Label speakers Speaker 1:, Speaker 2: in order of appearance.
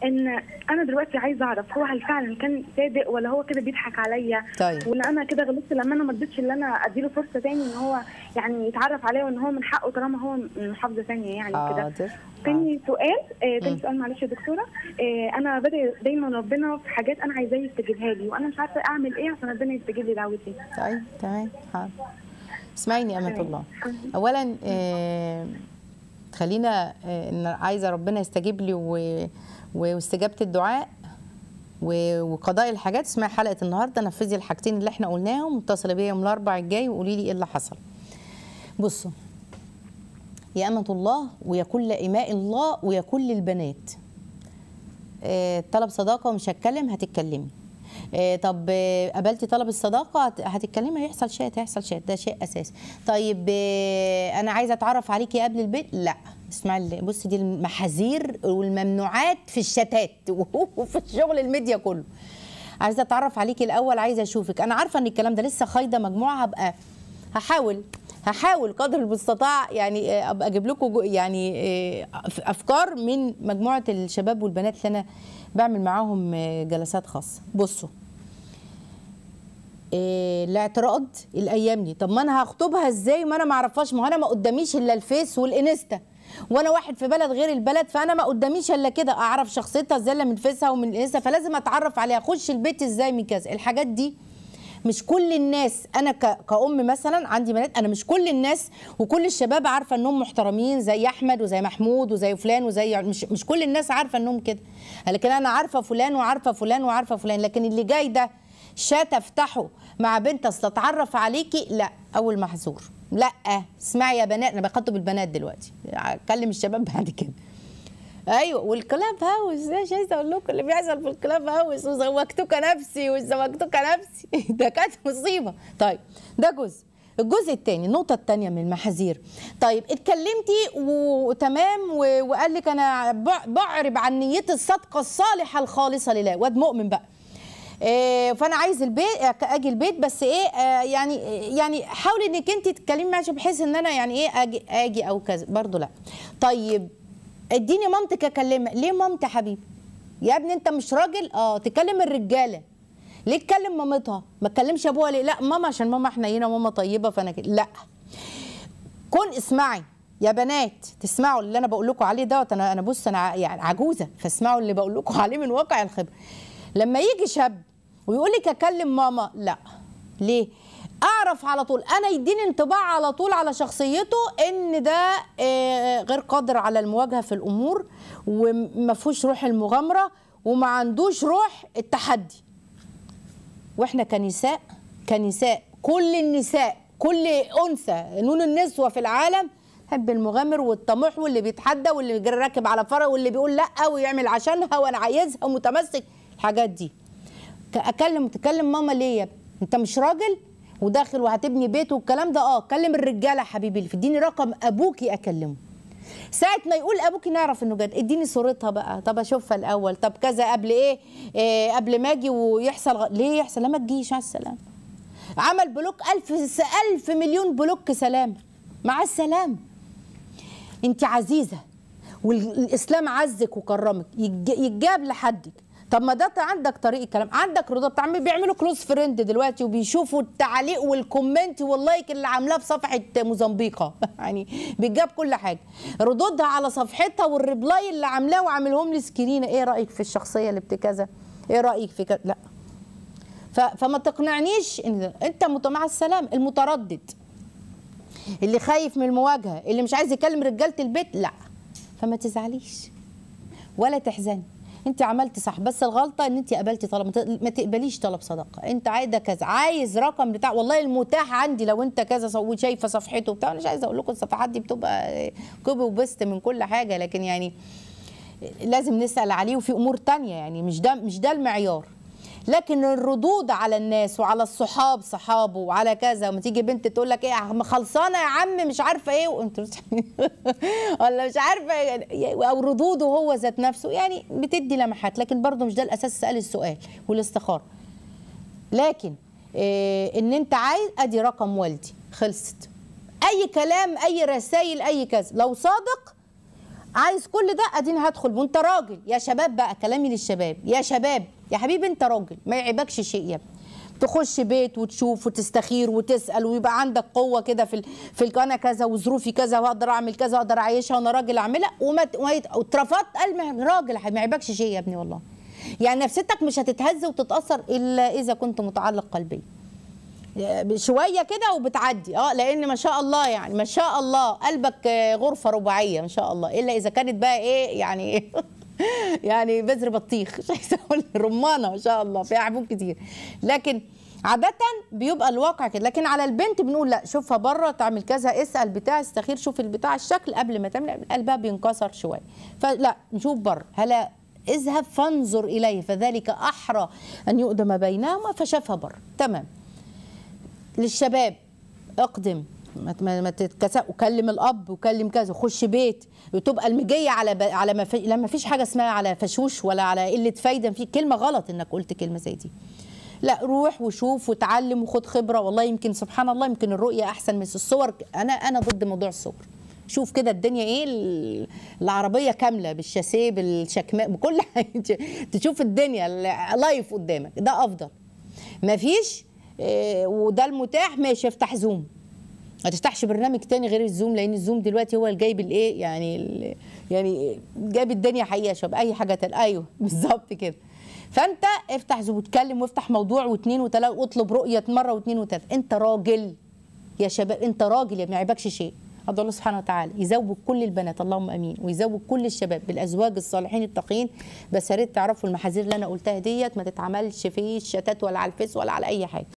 Speaker 1: ان انا دلوقتي عايزه اعرف هو هل فعلا كان صادق ولا هو كده بيضحك عليا
Speaker 2: طيب.
Speaker 1: ولا انا كده غلطت لما انا ما اديتش اللي انا اديله فرصه تاني ان هو يعني يتعرف عليا وان هو من حقه طالما هو من محافظه ثانيه يعني كده
Speaker 2: حاضر
Speaker 1: تاني سؤال آه تاني
Speaker 2: مم.
Speaker 1: سؤال معلش يا دكتوره آه انا بدعي دايما ربنا في حاجات انا عايزاه يستجيبها لي وانا مش عارفه اعمل ايه عشان ربنا يستجيب لي دعوتي
Speaker 2: طيب تمام حاضر اسمعيني أمة
Speaker 1: تمام.
Speaker 2: الله أولا آه، خلينا آه، إن عايزة ربنا يستجيب لي و- واستجابة الدعاء و- وقضاء الحاجات اسمعي حلقة النهاردة نفذي الحاجتين اللي احنا قلناهم واتصلي بيا يوم الأربع الجاي وقولي لي إيه اللي حصل بصوا يا أمة الله ويا كل إماء الله ويا كل البنات آه، طلب صداقه ومش هتكلم هتتكلمي آه، طب آه، قبلتي طلب الصداقه هت- هتتكلمي هيحصل شات هيحصل شات ده شيء اساسي طيب آه، انا عايزه اتعرف عليكي قبل البيت لا اسمعي اللي- بصي دي المحاذير والممنوعات في الشتات وفي الشغل الميديا كله عايزه اتعرف عليكي الاول عايزه اشوفك انا عارفه ان الكلام ده لسه خايضه مجموعه هبقى هحاول هحاول قدر المستطاع يعني آه، ابقى اجيب لكم جو- يعني آه، أف- افكار من مجموعه الشباب والبنات اللي انا بعمل معاهم آه، جلسات خاصه بصوا آه، الاعتراض الايام دي طب ما انا هخطبها ازاي ما انا ما اعرفهاش ما هو انا ما قداميش الا الفيس والانستا وانا واحد في بلد غير البلد فانا ما قداميش الا كده اعرف شخصيتها ازاي إلا من فيسها ومن الانستا فلازم اتعرف عليها اخش البيت ازاي من كذا الحاجات دي مش كل الناس انا ك- كأم مثلا عندي بنات انا مش كل الناس وكل الشباب عارفه انهم محترمين زي احمد وزي محمود وزي فلان وزي مش مش كل الناس عارفه انهم كده لكن انا عارفه فلان وعارفه فلان وعارفه فلان لكن اللي جاي ده شات افتحه مع بنت اصل اتعرف عليكي لا اول محظور لا اسمعي يا بنات انا بخاطب البنات دلوقتي اكلم الشباب بعد كده ايوه والكلاب هاوس مش عايزه اقول لكم اللي بيحصل في الكلاب هاوس وزوجتك نفسي وزوجتك نفسي ده كانت مصيبه طيب ده جزء الجزء الثاني النقطة الثانية من المحاذير طيب اتكلمتي وتمام و- وقال لك انا بع- بعرب عن نيتي الصادقة الصالحة الخالصة لله واد مؤمن بقى إيه، فانا عايز البيت اجي البيت بس ايه آه، يعني يعني حاولي انك انت تتكلمي معايا بحيث ان انا يعني ايه اجي اجي او كذا برضو لا طيب اديني مامتك اكلمها ليه مامتي يا حبيبي يا ابني انت مش راجل اه تكلم الرجاله ليه تكلم مامتها ما تكلمش ابوها ليه لا ماما عشان ماما حنينه وماما طيبه فانا كده لا كن اسمعي يا بنات تسمعوا اللي انا بقول لكم عليه دوت انا انا بص انا ع- يعني عجوزه فاسمعوا اللي بقول لكم عليه من واقع الخبره لما يجي شاب ويقول لك اكلم ماما لا ليه اعرف على طول انا يديني انطباع على طول على شخصيته ان ده آه، غير قادر على المواجهه في الامور وما فيهوش روح المغامره وما عندوش روح التحدي واحنا كنساء كنساء كل النساء كل انثى نون النسوه في العالم حب المغامر والطموح واللي بيتحدى واللي بيجري راكب على فرق واللي بيقول لا ويعمل عشانها وانا عايزها ومتمسك الحاجات دي ك- اكلم تكلم ماما ليه يا ابني؟ انت مش راجل وداخل وهتبني بيت والكلام ده اه كلم الرجاله يا حبيبي اللي في اديني رقم ابوكي اكلمه ساعة ما يقول ابوكي نعرف انه جد اديني صورتها بقى طب اشوفها الاول طب كذا قبل ايه, إيه قبل ما اجي ويحصل غ... ليه يحصل لما تجيش على السلامه عمل بلوك ألف س- ألف مليون بلوك سلام مع السلامه انت عزيزه والاسلام عزك وكرمك يتج- يتجاب لحدك طب ما ده عندك طريقه كلام عندك رضا بتاع بيعملوا كلوز فريند دلوقتي وبيشوفوا التعليق والكومنت واللايك اللي عاملاه في صفحه موزمبيقه يعني بيجاب كل حاجه ردودها على صفحتها والريبلاي اللي عاملاه وعاملهم لي سكرينه ايه رايك في الشخصيه اللي بتكذا ايه رايك في كذا لا ف- فما تقنعنيش ان انت مت- مع السلام المتردد اللي خايف من المواجهه اللي مش عايز يكلم رجاله البيت لا فما تزعليش ولا تحزني انت عملت صح بس الغلطه ان انت قبلتي طلب ما ت- ما تقبليش طلب صداقه انت عايزه كذا عايز رقم بتاع والله المتاح عندي لو انت كذا ص- وشايفه صفحته بتاع أنا مش عايزه اقول لكم الصفحات دي بتبقى كوبي وبست من كل حاجه لكن يعني لازم نسال عليه وفي امور تانية يعني مش ده مش ده المعيار لكن الردود على الناس وعلى الصحاب صحابه وعلى كذا وما تيجي بنت تقول لك ايه يا عم خلصانه يا عم مش عارفه ايه وانت مش ولا مش عارفه يعني او ردوده هو ذات نفسه يعني بتدي لمحات لكن برضه مش ده الاساس سال السؤال والاستخاره لكن إيه ان انت عايز ادي رقم والدي خلصت اي كلام اي رسائل اي كذا لو صادق عايز كل ده اديني هدخل وانت راجل يا شباب بقى كلامي للشباب يا شباب يا حبيبي انت راجل ما يعيبكش شيء يا ابني تخش بيت وتشوف وتستخير وتسال ويبقى عندك قوه كده في ال... في ال- انا كذا وظروفي كذا واقدر اعمل كذا واقدر اعيشها وانا راجل اعملها وما ت- وما يت- واترفضت قال ما- راجل ما يعيبكش شيء يا ابني والله يعني نفسيتك مش هتتهز وتتاثر الا اذا كنت متعلق قلبيا شويه كده وبتعدي اه لان ما شاء الله يعني ما شاء الله قلبك آه، غرفه رباعيه ما شاء الله الا اذا كانت بقى ايه يعني يعني بذر بطيخ مش عايزه اقول رمانه ما شاء الله فيها حبوب كتير لكن عادة بيبقى الواقع كده لكن على البنت بنقول لا شوفها بره تعمل كذا اسال بتاع استخير شوف البتاع الشكل قبل ما تعمل قلبها بينكسر شويه فلا نشوف بره هلا اذهب فانظر اليه فذلك احرى ان يؤدم بينهما فشافها بره تمام للشباب اقدم ما ما ما تتكسق وكلم الاب وكلم كذا وخش بيت وتبقى المجيه على ب... على ما في... لما فيش حاجه اسمها على فشوش ولا على قله فايده في كلمه غلط انك قلت كلمه زي دي لا روح وشوف وتعلم وخد خبره والله يمكن سبحان الله يمكن الرؤيه احسن من الصور انا انا ضد موضوع الصور شوف كده الدنيا ايه ال- العربيه كامله بالشاسيه بالشكماء بكل حاجه تشوف الدنيا لايف قدامك ده افضل مفيش إيه، وده المتاح ماشي افتح زوم ما تفتحش برنامج تاني غير الزوم لان الزوم دلوقتي هو اللي جايب الايه يعني ال- يعني جايب الدنيا حقيقه يا شباب اي حاجه تانية ايوه بالظبط كده فانت افتح زوم واتكلم وافتح موضوع واثنين وثلاثه واطلب رؤيه مره واثنين وثلاثه انت راجل يا شباب انت راجل يا ما يعيبكش شيء أدعو الله سبحانه وتعالى يزوج كل البنات اللهم امين ويزوج كل الشباب بالازواج الصالحين التقيين بس يا ريت تعرفوا المحاذير اللي انا قلتها ديت ما تتعملش في الشتات ولا على الفيس ولا على اي حاجه